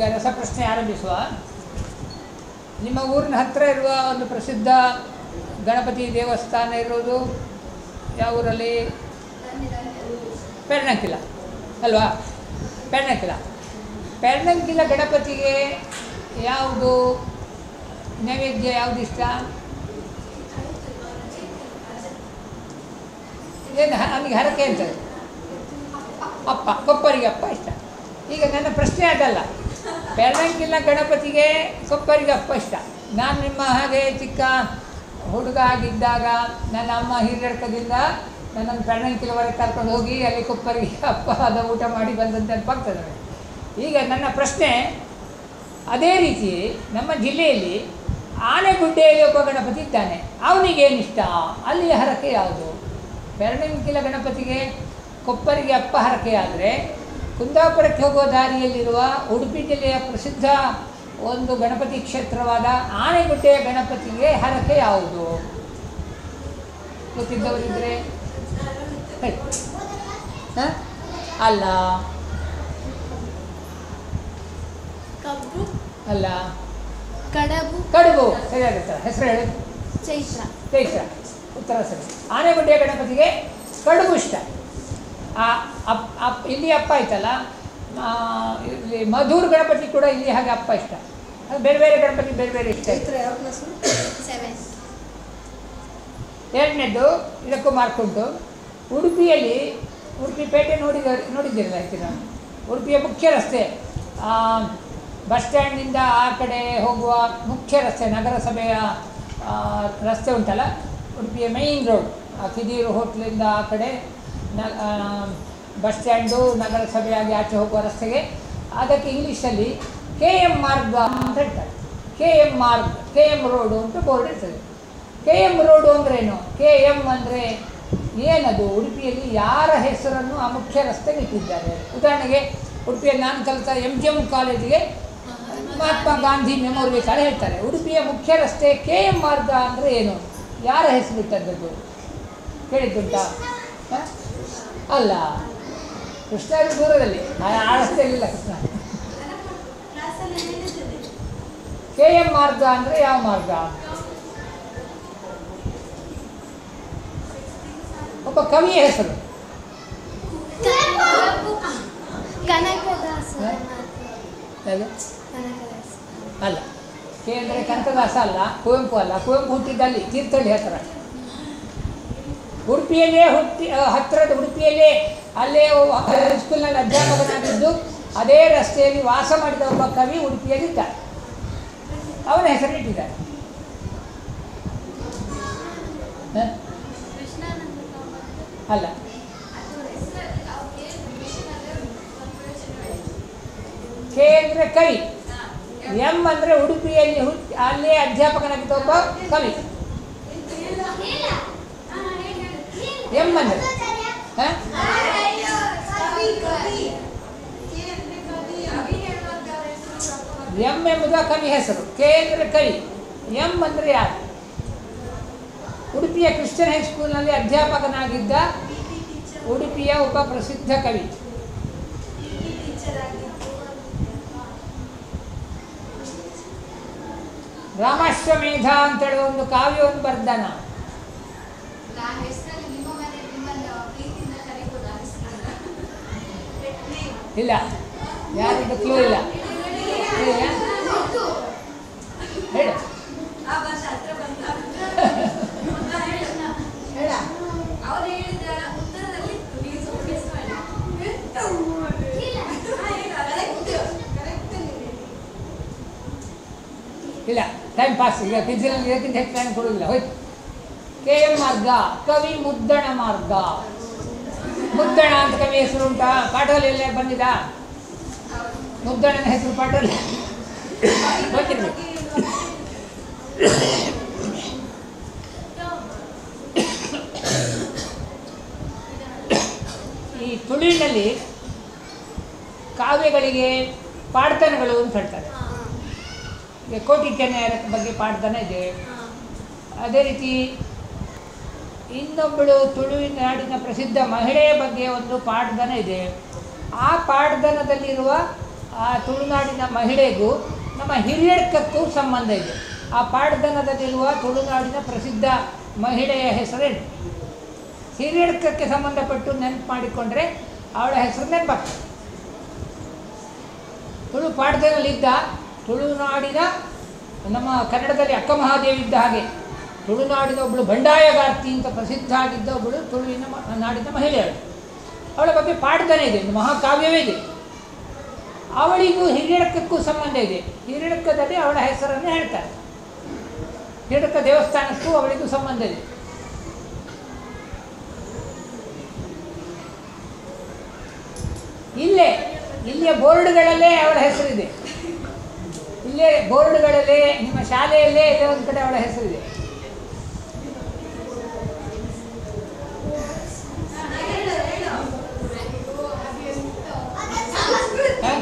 ಈಗ ರಸಪ್ರಶ್ನೆ ಆರಂಭಿಸುವ ನಿಮ್ಮ ಊರಿನ ಹತ್ತಿರ ಇರುವ ಒಂದು ಪ್ರಸಿದ್ಧ ಗಣಪತಿ ದೇವಸ್ಥಾನ ಇರೋದು ಯಾವ ಊರಲ್ಲಿ ಪೆರ್ನಂಕಿಲ ಅಲ್ವಾ ಪೆರ್ನಂಕಿಲ ಪೆರ್ನಂಕಿಲ ಗಣಪತಿಗೆ ಯಾವುದು ನೈವೇದ್ಯ ಯಾವುದು ಇಷ್ಟ ಏನು ಹ- ನಮಗೆ ಹರಕೆ ಅಂತದೆ ಅಪ್ಪ ಕೊಪ್ಪರಿಗೆ ಅಪ್ಪ ಇಷ್ಟ ಈಗ ನನ್ನ ಪ್ರಶ್ನೆ ಅದಲ್ಲ ಬೆಳಂಗಿಲ್ಲ ಗಣಪತಿಗೆ ಕೊಪ್ಪರಿಗೆ ಅಪ್ಪ ಇಷ್ಟ ನಾನು ನಿಮ್ಮ ಹಾಗೆ ಚಿಕ್ಕ ಹುಡುಗ ಆಗಿದ್ದಾಗ ನನ್ನ ಅಮ್ಮ ಹಿರಿಯಡ್ಕದಿಂದ ನನ್ನನ್ನು ಬೆಳಂಕಿಲವರೆಗೆ ಕರ್ಕೊಂಡು ಹೋಗಿ ಅಲ್ಲಿ ಕೊಪ್ಪರಿಗೆ ಅಪ್ಪ ಅದ ಊಟ ಮಾಡಿ ಬಂದಂತೆ ನೆನಪಾಗ್ತದೆ ನನಗೆ ಈಗ ನನ್ನ ಪ್ರಶ್ನೆ ಅದೇ ರೀತಿ ನಮ್ಮ ಜಿಲ್ಲೆಯಲ್ಲಿ ಆನೆಗುಡ್ಡೆಯಲ್ಲಿ ಒಬ್ಬ ಗಣಪತಿ ಇದ್ದಾನೆ ಅವನಿಗೇನಿಷ್ಟ ಅಲ್ಲಿ ಹರಕೆ ಯಾವುದು ಬೆರಣಿಂಕಿಲ ಗಣಪತಿಗೆ ಕೊಪ್ಪರಿಗೆ ಅಪ್ಪ ಹರಕೆ ಆದರೆ ಕುಂದಾಪುರಕ್ಕೆ ಹೋಗುವ ದಾರಿಯಲ್ಲಿರುವ ಉಡುಪಿ ಜಿಲ್ಲೆಯ ಪ್ರಸಿದ್ಧ ಒಂದು ಗಣಪತಿ ಕ್ಷೇತ್ರವಾದ ಆನೆಗುಡ್ಡೆಯ ಗಣಪತಿಗೆ ಹರಕೆ ಯಾವುದು ಗೊತ್ತಿದ್ದವರಿದ್ದರೆ ಹೇಳಿ ಹ? ಅಲ್ಲ ಕಬ್ಬು ಅಲ್ಲ ಕಡಬು ಕಡುಬು ಸರಿಯಾಗುತ್ತೆ ಹೆಸರು ಹೇಳಿ ಚೈತ್ರ ಚೈತ್ರ ಉತ್ತರ ಸರಿ ಆನೆಗುಡ್ಡೆಯ ಗಣಪತಿಗೆ ಕಡುಬು ಇಷ್ಟ ಆ ಅಪ್ ಅಪ್ ಇಲ್ಲಿ ಅಪ್ಪ ಆಯ್ತಲ್ಲ ಆ, ಇಲ್ಲಿ ಮಧುರ್ ಗಣಪತಿ ಕೂಡ ಇಲ್ಲಿ ಹಾಗೆ ಅಪ್ಪ ಇಷ್ಟ ಅದು ಬೇರೆ ಬೇರೆ ಗಣಪತಿ ಬೇರೆ ಬೇರೆ ಇಷ್ಟ ಚೈತ್ರ ಯಾವ ಕ್ಲಾಸು ಸೆವೆನ್ ಎರಡನೇದು ಇದಕ್ಕೂ ಮಾರ್ಕ್ ಉಂಟು ಉಡುಪಿಯಲ್ಲಿ ಉಡುಪಿ ಪೇಟೆ ನೋಡಿದ ನೋಡಿದ್ದೀರಲ್ಲ ಆಯ್ತು ನಾನು ಉಡುಪಿಯ ಮುಖ್ಯ ರಸ್ತೆ ಆ, ಬಸ್ ಸ್ಟ್ಯಾಂಡಿಂದ ಆ ಕಡೆ ಹೋಗುವ ಮುಖ್ಯ ರಸ್ತೆ ನಗರಸಭೆಯ ಆ, ರಸ್ತೆ ಉಂಟಲ್ಲ ಉಡುಪಿಯ ಮೈನ್ ರೋಡ್ ಆ ಕಿದೀರು ಹೋಟ್ಲಿಂದ ಆ ಕಡೆ ನ ಆ, ಬಸ್ ಸ್ಟ್ಯಾಂಡು ನಗರಸಭೆಯಾಗಿ ಆಚೆ ಹೋಗುವ ರಸ್ತೆಗೆ ಅದಕ್ಕೆ ಇಂಗ್ಲೀಷಲ್ಲಿ ಕೆ ಎಮ್ ಮಾರ್ಗ ಅಂತ ಹೇಳ್ತಾರೆ K M Marg K M road ಅಂತ ಬೋರ್ಡ್ ಇರ್ತದೆ ಕೆ ಎಮ್ ರೋಡು ಅಂದ್ರೇನು ಕೆ ಎಮ್ ಅಂದರೆ ಏನದು ಉಡುಪಿಯಲ್ಲಿ ಯಾರ ಹೆಸರನ್ನು ಆ ಮುಖ್ಯ ರಸ್ತೆಗೆ ಇಟ್ಟಿದ್ದಾರೆ ಉದಾಹರಣೆಗೆ ಉಡುಪಿಯಲ್ಲಿ ನಾನು ಕಲಿತ ಎಂ ಜಿ ಎಮ್ ಕಾಲೇಜಿಗೆ ಮಹಾತ್ಮ ಗಾಂಧಿ ಮೆಮೋರಿಯಲ್ ಶಾಲೆ ಹೇಳ್ತಾರೆ ಉಡುಪಿಯ ಮುಖ್ಯ ರಸ್ತೆ ಕೆ ಎಂ ಮಾರ್ಗ ಅಂದರೆ ಏನು ಯಾರ ಹೆಸರು ಇಟ್ಟದ್ದು ಕೇಳಿದ್ದುಂಟಾ ಹ? ಅಲ್ಲ ಕೃಷ್ಣ ಇದು ದೂರದಲ್ಲಿ ಆ ಆ ರಸ್ತೆಯಲ್ಲಿಲ್ಲ ಕೃಷ್ಣ ಕೆ ಎಂ ಮಾರ್ಗ ಅಂದರೆ ಯಾವ ಮಾರ್ಗ ಒಬ್ಬ ಕವಿಯ ಹೆಸರು ಕನಕದಾಸ ಯಾವುದು? ಕನಕದಾಸ ಅಲ್ಲ ಕೆ ಅಂದರೆ ಕನಕದಾಸ ಅಲ್ಲ ಕುವೆಂಪು ಅಲ್ಲ ಕುವೆಂಪು ಹುಟ್ಟಿದ್ದಲ್ಲಿ ತೀರ್ಥಹಳ್ಳಿ ಹತ್ತಿರ ಉಡುಪಿಯಲ್ಲೇ ಹುಟ್ಟಿ ಆ, ಹತ್ತಿರದ ಉಡುಪಿಯಲ್ಲೇ ಅಲ್ಲೇ ಹೈಸ್ಕೂಲ್ನಲ್ಲಿ ಅಧ್ಯಾಪಕನಾಗಿದ್ದು ಅದೇ ರಸ್ತೆಯಲ್ಲಿ ವಾಸ ಮಾಡಿದ ಒಬ್ಬ ಕವಿ ಉಡುಪಿಯಲ್ಲಿದ್ದ ಅವನ ಹೆಸರು ಇಟ್ಟಿದ್ದಾರೆ ಹ? ಅಲ್ಲ ಕೆ ಅಂದರೆ ಕವಿ ಎಂ ಅಂದರೆ ಉಡುಪಿಯಲ್ಲಿ ಹುಟ್ಟಿ ಅಲ್ಲೇ ಅಧ್ಯಾಪಕನಾಗಿದ್ದ ಒಬ್ಬ ಕವಿ ಎಂ ಅಂದರೆ ಹ? ಎಂ ಎಂಬುದು ಆ ಕವಿ ಹೆಸರು ಕೆ ಅಂದರೆ ಕವಿ ಎಂ ಅಂದರೆ ಯಾರು ಉಡುಪಿಯ ಕ್ರಿಶ್ಚಿಯನ್ ಹೈಸ್ಕೂಲ್ನಲ್ಲಿ ಅಧ್ಯಾಪಕನಾಗಿದ್ದ ಉಡುಪಿಯ ಒಬ್ಬ ಪ್ರಸಿದ್ಧ ಕವಿ ರಾಮಾಶ್ವಮೇಧ ಅಂತೇಳಿ ಒಂದು ಕಾವ್ಯವನ್ನು ಬರ್ದಾನ ಇಲ್ಲ ಯಾರಿಗೂ ಕ್ಲೂ ಇಲ್ಲ ಹೇಳಿಯಾ? ಹೇಳು ಹೇಳ ಅವ್ರು ಹೇಳಿದ ಉತ್ತರದಲ್ಲಿ ನೀವು ಸ್ವಲ್ಪ guess ಮಾಡಿ. ಇಲ್ಲ ಟೈಮ್ ಪಾಸ್ ಈಗ ಪಿಜಿನಲ್ಲಿ ಇದಕ್ಕಿಂತ ಹೆಚ್ಚು ಟೈಮ್ ಕೊಡೋದಿಲ್ಲ ಹೋಯ್ತು ಕೆ ಎಂ ಮಾರ್ಗ ಕವಿ ಮುದ್ದಣ ಮಾರ್ಗ ಮುದ್ದಣ ಅಂತ ಕವಿ ಹೆಸರು ಉಂಟಾ ಪಾಠದಲ್ಲಿ ಎಲ್ಲ ಬಂದಿದ ಮುದ್ದಣನ ಹೆಸರು ಪಾಠದಲ್ಲಿ ಗೊತ್ತಿರ್ಬೇಕು ಈ ತುಳುವಿನಲ್ಲಿ ಕಾವ್ಯಗಳಿಗೆ ಪಾಡ್ತನಗಳು ಅಂತ ಹೇಳ್ತಾರೆ ಈಗ ಕೋಟಿ ಚೆನ್ನಯ್ಯರ ಬಗ್ಗೆ ಪಾಡ್ತನ ಇದೆ ಅದೇ ರೀತಿ ಇನ್ನೊಬ್ಬಳು ತುಳುವಿನ ನಾಡಿನ ಪ್ರಸಿದ್ಧ ಮಹಿಳೆಯ ಬಗ್ಗೆ ಒಂದು ಪಾಡ್ದನ ಇದೆ ಆ ಪಾಡ್ದನದಲ್ಲಿರುವ ಆ ತುಳುನಾಡಿನ ಮಹಿಳೆಗೂ ನಮ್ಮ ಹಿರಿಯಡ್ಕಕ್ಕೂ ಸಂಬಂಧ ಇದೆ ಆ ಪಾಡ್ದನದಲ್ಲಿರುವ ತುಳುನಾಡಿನ ಪ್ರಸಿದ್ಧ ಮಹಿಳೆಯ ಹೆಸರೇನು ಹಿರಿಯಡ್ಕಕ್ಕೆ ಸಂಬಂಧಪಟ್ಟು ನೆನಪು ಮಾಡಿಕೊಂಡ್ರೆ ಅವಳ ಹೆಸರು ನೆನಪಾಗ್ತದೆ ತುಳು ಪಾಡ್ದನಲ್ಲಿದ್ದ ತುಳುನಾಡಿನ ನಮ್ಮ ಕನ್ನಡದಲ್ಲಿ ಅಕ್ಕ ಮಹಾದೇವಿ ಇದ್ದ ಹಾಗೆ ತುಳುನಾಡಿನ ಒಬ್ಬಳು ಬಂಡಾಯಗಾರ್ತಿ ಅಂತ ಪ್ರಸಿದ್ಧ ಆಗಿದ್ದ ಒಬ್ಬಳು ತುಳುವಿನ ಮ- ನಾಡಿನ ಮಹಿಳೆಯಳು ಅವಳ ಬಗ್ಗೆ ಪಾಡ್ದನೇ ಇದೆ ಒಂದು ಮಹಾಕಾವ್ಯವೇ ಇದೆ ಅವಳಿಗೂ ಹಿರಿಯಡಕ್ಕಕ್ಕೂ ಸಂಬಂಧ ಇದೆ ಹಿರಿಯಡಕ್ಕದಲ್ಲಿ ಅವಳ ಹೆಸರನ್ನು ಹೇಳ್ತಾರೆ ಹಿರಿಯಡಕ್ಕ ದೇವಸ್ಥಾನಕ್ಕೂ ಅವಳಿಗೂ ಸಂಬಂಧ ಇದೆ ಇಲ್ಲೇ ಇಲ್ಲಿಯ ಬೋರ್ಡ್ಗಳಲ್ಲೇ ಅವಳ ಹೆಸರಿದೆ ಇಲ್ಲೇ ಬೋರ್ಡ್ಗಳಲ್ಲೇ ನಿಮ್ಮ ಶಾಲೆಯಲ್ಲೇ ಇದೆ ಒಂದು ಕಡೆ ಅವಳ ಹೆಸರಿದೆ ಹ?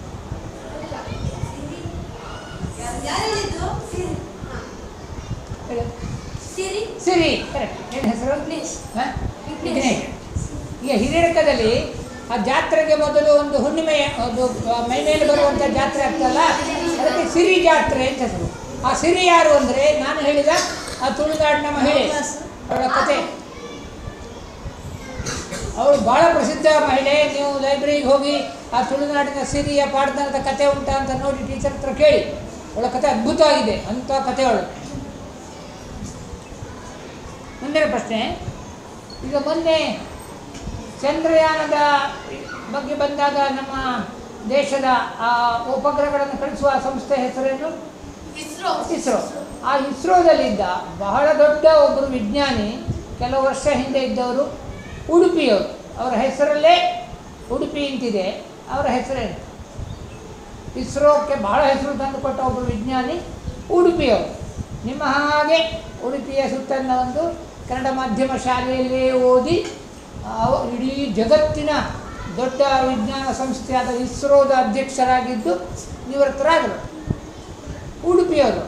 ಹೇಳು. ಸಿರಿ ಸಿರಿ ಕರೆಕ್ಟ್ ಏನು ಹೆಸರು ವಿಘ್ನೇಶ್ ಹ? ವಿಘ್ನೇಶ್. ವಿಘ್ನೇಶ್ ಈಗ ಹಿರಿಯಡಕದಲ್ಲಿ ಆ ಜಾತ್ರೆಗೆ ಮೊದಲು ಒಂದು ಹುಣ್ಣಿಮೆಯ ಒಂದು ಆ ಮೈ ಮೇಲೆ ಬರುವಂಥ ಜಾತ್ರೆ ಆಗ್ತಲ್ಲ ಅದಕ್ಕೆ ಸಿರಿ ಜಾತ್ರೆ ಅಂತ ಹೆಸರು ಆ ಸಿರಿ ಯಾರು ಅಂದರೆ ನಾನು ಹೇಳಿದ ಆ ತುಳುನಾಡಿನ ಮಹಿಳೆ ಅವಳ ಕತೆ ಅವಳು ಬಹಳ ಪ್ರಸಿದ್ಧ ಮಹಿಳೆ ನೀವು ಲೈಬ್ರರಿಗೆ ಹೋಗಿ ಆ ತುಳುನಾಡಿನ ಸಿರಿಯ ಪಾಡ್ದನದ ಕತೆ ಉಂಟಾ ಅಂತ ನೋಡಿ ಟೀಚರ್ ಹತ್ರ ಕೇಳಿ ಅವಳ ಕತೆ ಅದ್ಭುತವಾಗಿದೆ ಅಂಥ ಕತೆ ಅವಳು ಮುಂದಿನ ಪ್ರಶ್ನೆ ಈಗ ಮೊನ್ನೆ ಚಂದ್ರಯಾನದ ಬಗ್ಗೆ ಬಂದಾಗ ನಮ್ಮ ದೇಶದ ಆ ಉಪಗ್ರಹಗಳನ್ನು ಕಳಿಸುವ ಸಂಸ್ಥೆ ಹೆಸರೇನು ಇಸ್ರೋ ಇಸ್ರೋ ಆ ಇಸ್ರೋದಲ್ಲಿದ್ದ ಬಹಳ ದೊಡ್ಡ ಒಬ್ಬರು ವಿಜ್ಞಾನಿ ಕೆಲವು ವರ್ಷ ಹಿಂದೆ ಇದ್ದವರು ಉಡುಪಿಯವರು ಅವರ ಹೆಸರಲ್ಲೇ ಉಡುಪಿ ಅಂತಿದೆ ಅವರ ಹೆಸರೇನು ಇಸ್ರೋಕ್ಕೆ ಬಹಳ ಹೆಸರು ತಂದುಕೊಟ್ಟ ಒಬ್ಬರು ವಿಜ್ಞಾನಿ ಉಡುಪಿಯವರು ನಿಮ್ಮ ಹಾಗೆ ಉಡುಪಿಯ ಸುತ್ತಲಿನ ಒಂದು ಕನ್ನಡ ಮಾಧ್ಯಮ ಶಾಲೆಯಲ್ಲೇ ಓದಿ ಅವ ಇಡೀ ಜಗತ್ತಿನ ದೊಡ್ಡ ವಿಜ್ಞಾನ ಸಂಸ್ಥೆಯಾದ ಇಸ್ರೋದ ಅಧ್ಯಕ್ಷರಾಗಿದ್ದು ನಿವೃತ್ತರಾದರು ಉಡುಪಿಯವರು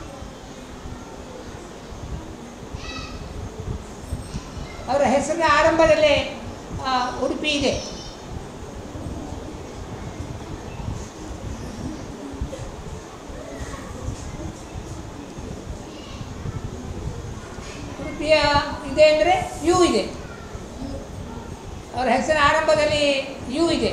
ಅವರ ಹೆಸರಿನ ಆರಂಭದಲ್ಲೇ ಆ, ಉಡುಪಿ ಇದೆ ಉಡುಪಿಯ ಇದೆ ಅಂದರೆ ಯು ಇದೆ ಅವರ ಹೆಸರಿನ ಆರಂಭದಲ್ಲಿ ಯು ಇದೆ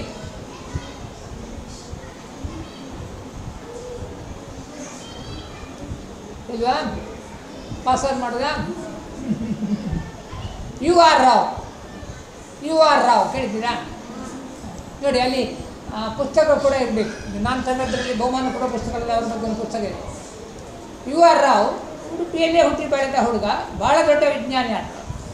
ಇಲ್ವಾ ಪಾಸ್ವರ್ಡ್ ಮಾಡೋದಾ U R Rao U R Rao ಕೇಳಿದ್ದೀರಾ ನೋಡಿ ಅಲ್ಲಿ ಆ, ಪುಸ್ತಕ ಕೂಡ ಇರಬೇಕು ನಾನು ತಂದದ್ರಲ್ಲಿ ಬಹುಮಾನ ಕೊಡೋ ಪುಸ್ತಕದಲ್ಲಿ ಅವ್ರ ಬಗ್ಗೆ ಒಂದು ಪುಸ್ತಕ ಇದೆ ಯು ಆರ್ ರಾವ್ ಉಡುಪಿಯಲ್ಲೇ ಹುಟ್ಟಿ ಬೆಳೆದ ಹುಡುಗ ಭಾಳ ದೊಡ್ಡ ವಿಜ್ಞಾನಿ ಆತ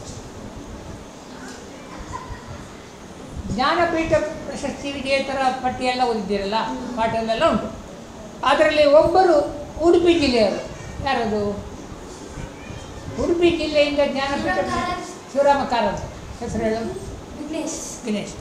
ಜ್ಞಾನಪೀಠ ಪ್ರಶಸ್ತಿ ವಿಜೇತರ ಪಟ್ಟಿಯೆಲ್ಲ ಓದಿದ್ದೀರಲ್ಲ ಪಾಠದಲ್ಲೆಲ್ಲ ಉಂಟು ಅದರಲ್ಲಿ ಒಬ್ಬರು ಉಡುಪಿ ಜಿಲ್ಲೆಯವರು ಯಾರದು ಉಡುಪಿ ಜಿಲ್ಲೆಯಿಂದ ಜ್ಞಾನಪೀಠ ಪ್ರಶಸ್ತಿ- ಶಿವರಾಮ ಕಾರಂತ ಹೆಸರು ಹೇಳು ವಿಘ್ನೇಶ್ ದಿನೇಶ್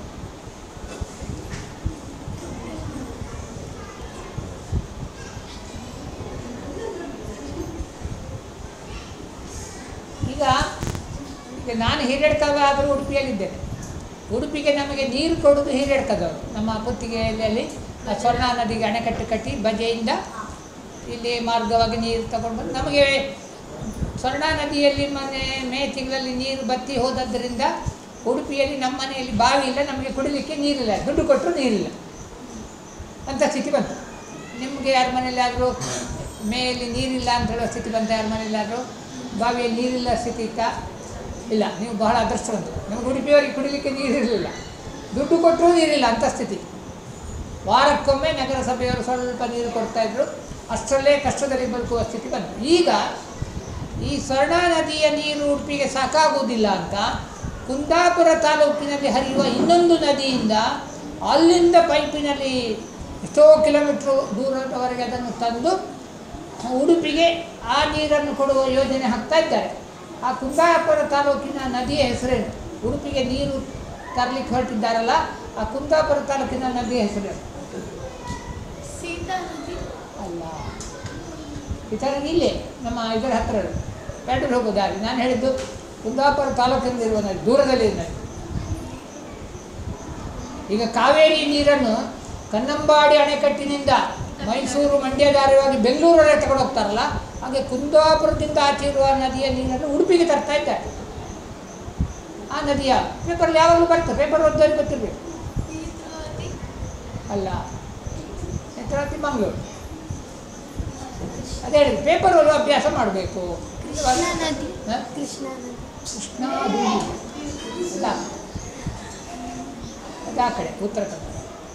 ಈಗ ಈಗ ನಾನು ಹಿರಿಯಡ್ಕವ ಆದರೂ ಉಡುಪಿಯಲ್ಲಿದ್ದೇನೆ ಉಡುಪಿಗೆ ನಮಗೆ ನೀರು ಕೊಡೋದು ಹಿರಿಯಡ್ಕದವರು ನಮ್ಮ ಪುತ್ತಿಗೆಯಲ್ಲಿ ಆ ಸ್ವರ್ಣ ನದಿಗೆ ಅಣೆಕಟ್ಟು ಕಟ್ಟಿ ಬಜೆಯಿಂದ ಇಲ್ಲಿ ಮಾರ್ಗವಾಗಿ ನೀರು ತಗೊಂಡು ಬಂದು ನಮಗೆ ಸ್ವರ್ಣ ನದಿಯಲ್ಲಿ ಮೊನ್ನೆ ಮೇ ತಿಂಗಳಲ್ಲಿ ನೀರು ಬತ್ತಿ ಹೋದದ್ದರಿಂದ ಉಡುಪಿಯಲ್ಲಿ ನಮ್ಮ ಮನೆಯಲ್ಲಿ ಬಾವಿ ಇಲ್ಲ ನಮಗೆ ಕುಡಿಲಿಕ್ಕೆ ನೀರಿಲ್ಲ ದುಡ್ಡು ಕೊಟ್ಟರು ನೀರಿಲ್ಲ ಅಂಥ ಸ್ಥಿತಿ ಬಂತು ನಿಮಗೆ ಯಾರ ಮನೆಯಲ್ಲಾದರೂ ಮೇಯಲ್ಲಿ ನೀರಿಲ್ಲ ಅಂತ ಹೇಳೋ ಸ್ಥಿತಿ ಬಂತ ಯಾರ ಮನೆಯಲ್ಲಾದರೂ ಬಾವಿಯಲ್ಲಿ ನೀರಿಲ್ಲ ಸ್ಥಿತಿ ಇತ್ತಾ ಇಲ್ಲ ನೀವು ಬಹಳ ಅದೃಷ್ಟವಂತರು ನಮಗೆ ಉಡುಪಿಯವರಿಗೆ ಕುಡಿಲಿಕ್ಕೆ ನೀರಿರಲಿಲ್ಲ ದುಡ್ಡು ಕೊಟ್ಟರೂ ನೀರಿಲ್ಲ ಅಂಥ ಸ್ಥಿತಿ ವಾರಕ್ಕೊಮ್ಮೆ ನಗರಸಭೆಯವರು ಸ್ವಲ್ಪ ನೀರು ಕೊಡ್ತಾಯಿದ್ರು ಅಷ್ಟರಲ್ಲೇ ಕಷ್ಟದಲ್ಲಿ ಬದುಕುವ ಸ್ಥಿತಿ ಬಂತು ಈಗ ಈ ಸ್ವರ್ಣ ನದಿಯ ನೀರು ಉಡುಪಿಗೆ ಸಾಕಾಗುವುದಿಲ್ಲ ಅಂತ ಕುಂದಾಪುರ ತಾಲೂಕಿನಲ್ಲಿ ಹರಿಯುವ ಇನ್ನೊಂದು ನದಿಯಿಂದ ಅಲ್ಲಿಂದ ಪೈಪಿನಲ್ಲಿ ಎಷ್ಟೋ ಕಿಲೋಮೀಟ್ರು ದೂರದವರೆಗೆ ಅದನ್ನು ತಂದು ಉಡುಪಿಗೆ ಆ ನೀರನ್ನು ಕೊಡುವ ಯೋಜನೆ ಹಾಕ್ತಾ ಇದ್ದಾರೆ ಆ ಕುಂದಾಪುರ ತಾಲೂಕಿನ ನದಿಯ ಹೆಸರೇನು ಉಡುಪಿಗೆ ನೀರು ತರಲಿಕ್ಕೆ ಹೊರಟಿದ್ದಾರಲ್ಲ ಆ ಕುಂದಾಪುರ ತಾಲೂಕಿನ ನದಿಯ ಹೆಸರೇನು ಸೀತಾ ನದಿ ಅಲ್ಲ ಈ ಥರ ಇಲ್ಲೇ ನಮ್ಮ ಇದರ ಹತ್ರ ಪ್ಯಾಟೂರ್ ಹೋಗೋ ದಾರಿ ನಾನು ಹೇಳಿದ್ದು ಕುಂದಾಪುರ ತಾಲೂಕಿನಲ್ಲಿರುವ ನದಿ ದೂರದಲ್ಲಿ ನದಿ ಈಗ ಕಾವೇರಿ ನೀರನ್ನು ಕನ್ನಂಬಾಡಿ ಅಣೆಕಟ್ಟಿನಿಂದ ಮೈಸೂರು ಮಂಡ್ಯದಾರವಾಗಿ ಬೆಂಗಳೂರವರೆಗೆ ತಗೊಂಡು ಹೋಗ್ತಾರಲ್ಲ ಹಾಗೆ ಕುಂದಾಪುರದಿಂದ ಆಚೆ ಇರುವ ನದಿಯ ನೀರನ್ನು ಉಡುಪಿಗೆ ತರ್ತಾ ಇದ್ದಾರೆ ಆ ನದಿಯ ಪೇಪರಲ್ಲಿ ಯಾವಾಗಲೂ ಬರ್ತದೆ ಪೇಪರ್ ಓದೋರಿಗೆ ಗೊತ್ತಿರಬೇಕು ನೇತ್ರಾವತಿ ಅಲ್ಲ ನೇತ್ರಾವತಿ ಮಂಗಳೂರು ಅದೇ ಹೇಳಿದ್ರು ಪೇಪರ್ ಓದುವ ಅಭ್ಯಾಸ ಮಾಡಬೇಕು ಕೃಷ್ಣಾ ನದಿ ಹ? ಕೃಷ್ಣಾ ನದಿ ಕೃಷ್ಣ ಅಲ್ಲ ಅದು ಆ ಕಡೆ ಉತ್ತರ ಕನ್ನಡ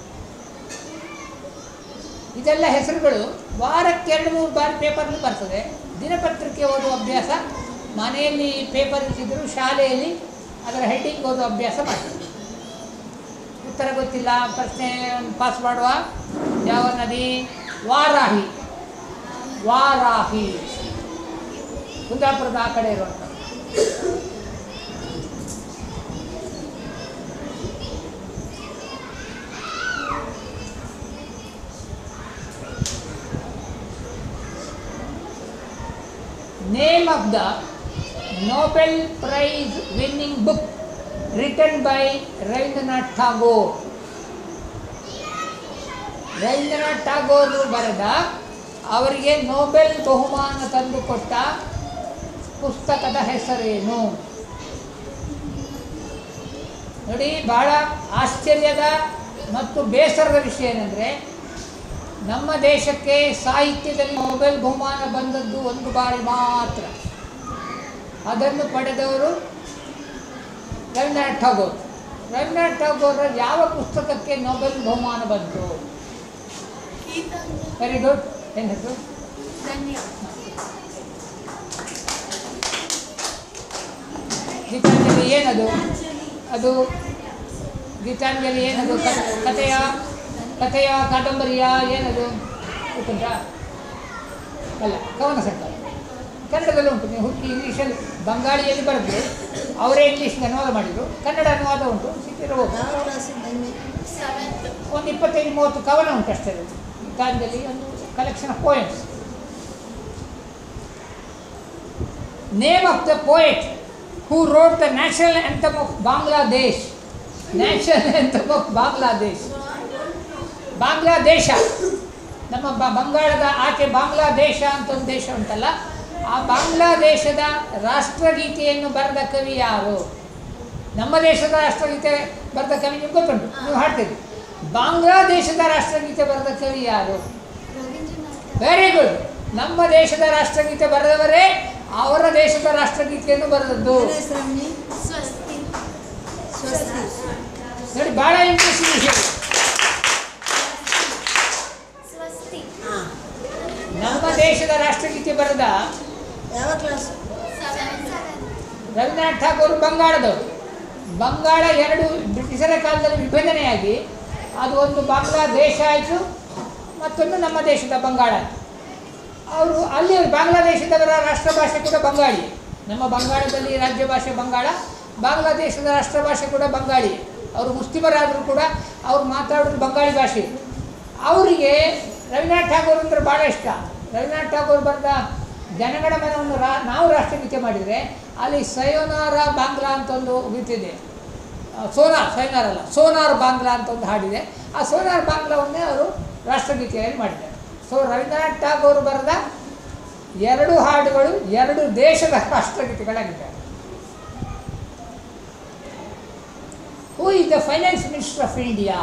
ಇದೆಲ್ಲ ಹೆಸರುಗಳು ವಾರಕ್ಕೆ ಎರಡು ಮೂರು ಬಾರಿ ಪೇಪರ್ಲಿ ಬರ್ತದೆ ದಿನಪತ್ರಿಕೆ ಓದುವ ಅಭ್ಯಾಸ ಮನೆಯಲ್ಲಿ ಪೇಪರ್ ಇಟ್ಟಿದ್ರು ಶಾಲೆಯಲ್ಲಿ ಅದರ ಹೆಡ್ಡಿಂಗ್ ಓದುವ ಅಭ್ಯಾಸ ಮಾಡ್ತಾರೆ ಉತ್ತರ ಗೊತ್ತಿಲ್ಲ ಪ್ರಶ್ನೆ ಪಾಸ್ ಮಾಡುವ ಯಾವ ನದಿ ವಾರಾಹಿ ವಾರಾಹಿ ಕುಂದಾಪುರದ ಆ ಕಡೆ ಇರುವಂಥ name of the Nobel Prize winning book written by Rabindranath Tagore. Ravindranath ಟಾಗೋರು ಬರೆದ ಅವರಿಗೆ ನೊಬೆಲ್ ಬಹುಮಾನ ತಂದುಕೊಟ್ಟ ಪುಸ್ತಕದ ಹೆಸರೇನು ನೋಡಿ ಬಹಳ ಆಶ್ಚರ್ಯದ ಮತ್ತು ಬೇಸರದ ವಿಷಯ ಏನಂದರೆ ನಮ್ಮ ದೇಶಕ್ಕೆ ಸಾಹಿತ್ಯದಲ್ಲಿ ನೊಬೆಲ್ ಬಹುಮಾನ ಬಂದದ್ದು ಒಂದು ಬಾರಿ ಮಾತ್ರ ಅದನ್ನು ಪಡೆದವರು ರವೀಂದ್ರನಾಥ್ ಠಾಗೋರ್ ರವೀಂದ್ರನಾಥ್ ಠಾಗೋರ್ ಯಾವ ಪುಸ್ತಕಕ್ಕೆ ನೊಬೆಲ್ ಬಹುಮಾನ ಬಂತು ಗೀತಾಂಜಲಿ ವೆರಿ ಗುಡ್ ಏನು ಹೆಸರು ಧನ್ಯ ಗೀತಾಂಜಲಿ ಏನದು ಅದು ಗೀತಾಂಜಲಿ ಏನದು ಕ- ಕಥೆಯ ಕಥೆಯ ಕಾದಂಬರಿಯ ಏನದು ಗೊತ್ತುಂಟಾ ಅಲ್ಲ ಕವನ ಸಂಕಲನ ಕನ್ನಡದಲ್ಲೂ ಉಂಟು ನೀವು ಹುಡುಕಿ ಇಂಗ್ಲೀಷಲ್ಲಿ ಬಂಗಾಳಿಯಲ್ಲಿ ಬರೆದು ಅವರೇ ಇಂಗ್ಲೀಷ್ಗೆ ಅನುವಾದ ಮಾಡಿದರು ಕನ್ನಡ ಅನುವಾದ ಉಂಟು ಸಿಕ್ಕಿರಬಹುದು ಸೆವೆಂತ್ ಒಂದು ಇಪ್ಪತ್ತೈದು ಮೂವತ್ತು ಕವನ ಉಂಟು ಅಷ್ಟೇ ಅದು ಗೀತಾಂಜಲಿ ಒಂದು collection of poems name of the poet who wrote the national anthem of Bangladesh national anthem of Bangladesh Bangladesh ನಮ್ಮ ಬ ಬಂಗಾಳದ ಆಚೆ ಬಾಂಗ್ಲಾದೇಶ ಅಂತ ಒಂದು ದೇಶ ಉಂಟಲ್ಲ ಆ ಬಾಂಗ್ಲಾದೇಶದ ರಾಷ್ಟ್ರಗೀತೆಯನ್ನು ಬರೆದ ಕವಿ ಯಾರು ನಮ್ಮ ದೇಶದ ರಾಷ್ಟ್ರಗೀತೆ ಬರೆದ ಕವಿ ನಿಮ್ಗೆ ಗೊತ್ತುಂಟು ನೀವು ಹಾಡ್ತೀರಿ ಬಾಂಗ್ಲಾದೇಶದ ರಾಷ್ಟ್ರಗೀತೆ ಬರೆದ ಕವಿ ಯಾರು ರವೀಂದ್ರನಾಥ್ ವೆರಿ ಗುಡ್ ನಮ್ಮ ದೇಶದ ರಾಷ್ಟ್ರಗೀತೆ ಬರೆದವರೇ ಅವರ ದೇಶದ ರಾಷ್ಟ್ರಗೀತೆಯನ್ನು ಬರೆದದ್ದು ಸ್ವಸ್ತಿ ನೋಡಿ ಬಹಳ ಇಂಟ್ರೆಸ್ಟಿಂಗ್ ವಿಷಯ ಸ್ವಸ್ತಿ ನಮ್ಮ ದೇಶದ ರಾಷ್ಟ್ರಗೀತೆ ಬರೆದ ಯಾವ ಕ್ಲಾಸ್ ಸೆವೆಂತ್ ರವೀಂದ್ರನಾಥ್ ಠಾಗೂರ್ ಬಂಗಾಳದವರು ಬಂಗಾಳ ಎರಡು ಬ್ರಿಟಿಷರ ಕಾಲದಲ್ಲಿ ವಿಭಜನೆಯಾಗಿ ಅದು ಒಂದು ಬಾಂಗ್ಲಾದೇಶ ಆಯಿತು ಮತ್ತೊಂದು ನಮ್ಮ ದೇಶದ ಬಂಗಾಳ ಆಯಿತು ಅವರು ಅಲ್ಲಿ ಬಾಂಗ್ಲಾದೇಶದವರ ರಾಷ್ಟ್ರ ಭಾಷೆ ಕೂಡ ಬಂಗಾಳಿ ನಮ್ಮ ಬಂಗಾಳದಲ್ಲಿ ರಾಜ್ಯ ಭಾಷೆ ಬಂಗಾಳ ಬಾಂಗ್ಲಾದೇಶದ ರಾಷ್ಟ್ರ ಭಾಷೆ ಕೂಡ ಬಂಗಾಳಿ ಅವರು ಮುಸ್ಲಿಮರಾದರೂ ಕೂಡ ಅವ್ರು ಮಾತಾಡೋದು ಬಂಗಾಳಿ ಭಾಷೆ ಅವರಿಗೆ ರವೀಂದ್ರನಾಥ್ ಠಾಗೂರ್ ಅಂದರೆ ಭಾಳ ಇಷ್ಟ ರವೀಂದ್ರನಾಥ್ ಠಾಗೂರ್ ಬರೆದ ಜನಗಣಮನವನ್ನು ರಾ ನಾವು ರಾಷ್ಟ್ರಗೀತೆ ಮಾಡಿದರೆ ಅಲ್ಲಿ ಸಯೋನಾರ ಬಾಂಗ್ಲಾ ಅಂತ ಒಂದು ಗೀತಿದೆ ಆ, ಸೋನಾರ್ ಸೋನಾರ್ ಅಲ್ಲ ಸೋನಾರ್ ಬಾಂಗ್ಲಾ ಅಂತ ಒಂದು ಹಾಡಿದೆ ಆ ಸೋನಾರ್ ಬಾಂಗ್ಲಾವನ್ನೇ ಅವರು ರಾಷ್ಟ್ರಗೀತೆಯಾಗಿ ಮಾಡಿದ್ದಾರೆ ಸೊ ರವೀಂದ್ರನಾಥ್ ಠಾಗೂರ್ ಬರೆದ ಎರಡು ಹಾಡುಗಳು ಎರಡು ದೇಶದ ರಾಷ್ಟ್ರಗೀತೆಗಳಾಗಿದ್ದಾವೆ who is the finance minister of India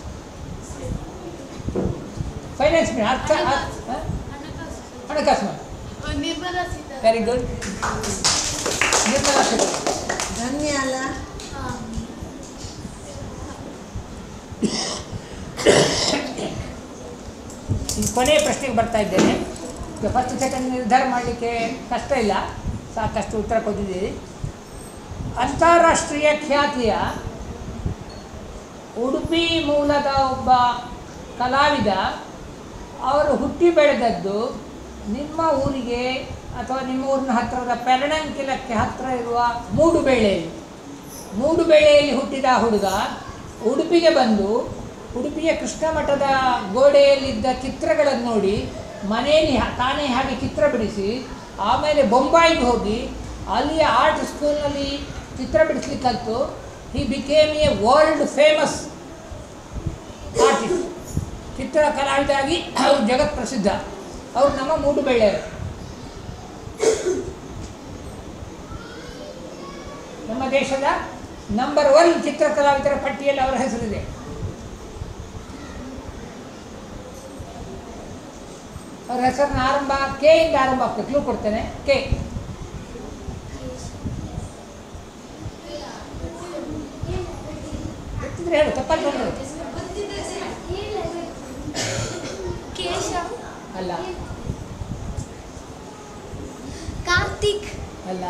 finance minister ಅರ್ಥ ಅರ್ಥ- ಹ? ಹಣಕಾಸು ಹಣಕಾಸು ಮಂತ್ರಿ ಅಹ್, ನಿರ್ಮಲಾ ಸೀತಾರಾಮನ್ ವೆರಿ ಗುಡ್ ನಿರ್ಮಲಾ ಸೀತಾರಾಮನ್ ಧನ್ಯ ಅಲ್ಲ ಹಾ. ಈ ಕೊನೆಯ ಪ್ರಶ್ನೆಗೆ ಬರ್ತಾ ಇದ್ದೇನೆ ಈಗ ಫಸ್ಟ್ ಸೆಕೆಂಡ್ ನಿರ್ಧಾರ ಮಾಡಲಿಕ್ಕೆ ಕಷ್ಟ ಇಲ್ಲ ಸಾಕಷ್ಟು ಉತ್ತರ ಕೊಟ್ಟಿದ್ದೀರಿ ಅಂತಾರಾಷ್ಟ್ರೀಯ ಖ್ಯಾತಿಯ ಉಡುಪಿ ಮೂಲದ ಒಬ್ಬ ಕಲಾವಿದ ಅವರು ಹುಟ್ಟಿ ಬೆಳೆದದ್ದು ನಿಮ್ಮ ಊರಿಗೆ ಅಥವಾ ನಿಮ್ಮ ಊರಿನ ಹತ್ತಿರದ ಪೆರಣಂಕಿಲಕ್ಕೆ ಹತ್ತಿರ ಇರುವ ಮೂಡುಬೇಳೆಯಲ್ಲಿ ಮೂಡುಬೇಳೆಯಲ್ಲಿ ಹುಟ್ಟಿದ ಹುಡುಗ ಉಡುಪಿಗೆ ಬಂದು ಉಡುಪಿಯ ಕೃಷ್ಣ ಮಠದ ಗೋಡೆಯಲ್ಲಿದ್ದ ಚಿತ್ರಗಳನ್ನು ನೋಡಿ ಮನೆಯಲ್ಲಿ ಹಾ- ತಾನೇ ಹಾಗೆ ಚಿತ್ರ ಬಿಡಿಸಿ ಆಮೇಲೆ ಬೊಂಬಾಯಿಗೆ ಹೋಗಿ ಅಲ್ಲಿಯ ಆರ್ಟ್ ಸ್ಕೂಲ್ನಲ್ಲಿ ಚಿತ್ರ ಬಿಡಿಸ್ಲಿಕ್ಕೆ ಕಲಿತು he became a world famous artist ಚಿತ್ರ ಕಲಾವಿದಾಗಿ ಅವರು ಜಗತ್ ಪ್ರಸಿದ್ಧ ಅವರು ನಮ್ಮ ಮೂಡು ಬೆಳ್ಳೆಯರು ನಮ್ಮ ದೇಶದ ನಂಬರ್ ಒನ್ ಚಿತ್ರ ಕಲಾವಿದರ ಪಟ್ಟಿಯಲ್ಲಿ ಅವರ ಹೆಸರಿದೆ ಅವರ ಹೆಸರಿನ ಆರಂಭ ಕೆ ಇಂದ ಆರಂಭ ಆಗ್ತದೆ ಕ್ಲೂ ಕೊಡ್ತೇನೆ ಕೆ ಗೊತ್ತಿದ್ರೆ ಹೇಳು ತಪ್ಪಾಗಿ ಬಂದರು ಕೇಶವ್ ಅಲ್ಲ ಕಾರ್ತಿಕ್ ಅಲ್ಲ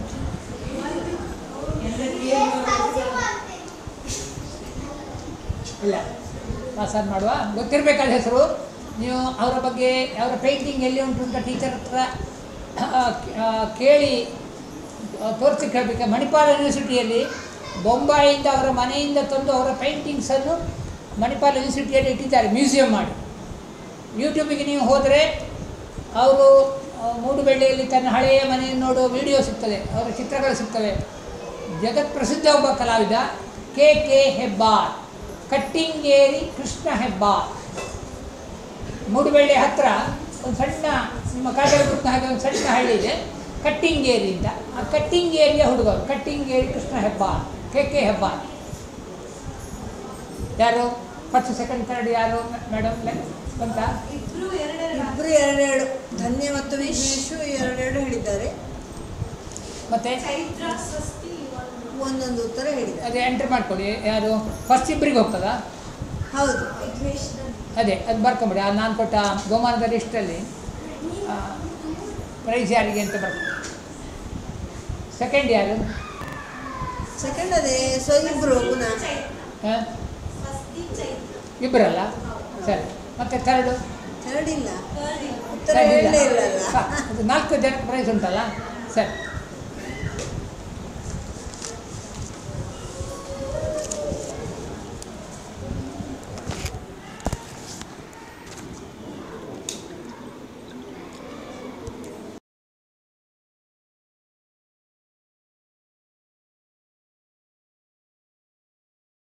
ಇಲ್ಲ ಪಾಸಾದ್ ಮಾಡುವ ಗೊತ್ತಿರಬೇಕಾದ ಹೆಸರು ನೀವು ಅವರ ಬಗ್ಗೆ ಅವರ ಪೇಂಟಿಂಗ್ ಎಲ್ಲಿ ಉಂಟು ಅಂತ ಟೀಚರ್ ಹತ್ರ ಆ, ಆ, ಕೇಳಿ ತೋರಿಸಿ ಕೇಳಬೇಕು ಮಣಿಪಾಲ್ ಯೂನಿವರ್ಸಿಟಿಯಲ್ಲಿ ಬೊಂಬಾಯಿಯಿಂದ ಅವರ ಮನೆಯಿಂದ ತಂದು ಅವರ ಪೇಂಟಿಂಗ್ಸನ್ನು ಮಣಿಪಾಲ್ ಯೂನಿವರ್ಸಿಟಿಯಲ್ಲಿ ಇಟ್ಟಿದ್ದಾರೆ ಮ್ಯೂಸಿಯಂ ಮಾಡಿ ಯೂಟ್ಯೂಬಿಗೆ ನೀವು ಹೋದರೆ ಅವರು ಆ, ಮೂಡುಬೆಳ್ಳಿಯಲ್ಲಿ ತನ್ನ ಹಳೆಯ ಮನೆಯನ್ನು ನೋಡುವ ವಿಡಿಯೋ ಸಿಗ್ತದೆ ಅವರ ಚಿತ್ರಗಳು ಸಿಗ್ತವೆ ಜಗತ್ ಪ್ರಸಿದ್ಧ ಒಬ್ಬ ಕಲಾವಿದ ಕೆ ಕೆ ಹೆಬ್ಬಾರ್ ಕಟ್ಟಿಂಗೇರಿ ಕೃಷ್ಣ ಹೆಬ್ಬಾರ್ ಮೂಡುಬೆಳ್ಳಿ ಹತ್ರ ಒಂದು ಸಣ್ಣ ನಿಮ್ಮ ಕಾಗದ ಹಾಗೆ ಒಂದು ಸಣ್ಣ ಹಳ್ಳಿ ಇದೆ ಕಟ್ಟಿಂಗೇರಿ ಅಂತ ಆ ಕಟ್ಟಿಂಗೇರಿಯ ಹುಡುಗರು ಕಟ್ಟಿಂಗೇರಿ ಕೃಷ್ಣ ಹೆಬ್ಬಾರ್ ಕೆ ಕೆ ಹೆಬ್ಬಾರ್ ಯಾರು ಫಸ್ಟ್ ಸೆಕೆಂಡ್ ಥರ್ಡ್ ಯಾರು ಮೇಡಮ್ ಅಂತ ಇಬ್ರು ಎರಡೆರಡು ಇಬ್ರು ಎರಡೆರಡು ಧನ್ಯ ಮತ್ತು ವಿಘ್ನೇಶು ಎರಡೆರಡು ಹೇಳಿದ್ದಾರೆ ಮತ್ತೆ ಚೈತ್ರ ಸ್ವಸ್ತಿ ಒಂದೊಂದು ಉತ್ತರ ಹೇಳಿದ್ದಾರೆ ಅದೇ ಎಂಟ್ರಿ ಮಾಡ್ಕೊಳ್ಳಿ ಯಾರು ಫಸ್ಟ್ ಇಬ್ಬರಿಗೆ ಹೋಗ್ತದಾ ಹೌದು ವಿಘ್ನೇಶ್ ಅದೇ ಅದು ಬರ್ಕೊಂಬಿಡಿ ಆ ನಾನು ಕೊಟ್ಟ ಬಹುಮಾನದ ಲಿಸ್ಟಲ್ಲಿ ಪ್ರೈಸ್ ಯಾರಿಗೆ ಅಂತ ಬರ್ಕೊಂಡು ಸೆಕೆಂಡ್ ಯಾರು ಸೆಕೆಂಡ್ ಅದೇ ಸೊ ಇಬ್ರು ಪುನಃ ಹಾಂ ಸ್ವಸ್ತಿ ಚೈತ್ರ ಇಬ್ಬರಲ್ಲ ಸರಿ ಮತ್ತೆ ಥರ್ಡು ಎರಡಿಲ್ಲ ಉತ್ತರ ಥರ್ಡ್ ಹೇಳಲೇ ಇಲ್ಲ ಇಲ್ಲಲ್ಲ ಸಾಕು. ಅದು ನಾಲ್ಕು ಜನಕ್ಕೆ ಪ್ರೈಸ್ ಉಂಟಲ್ಲ ಸರಿ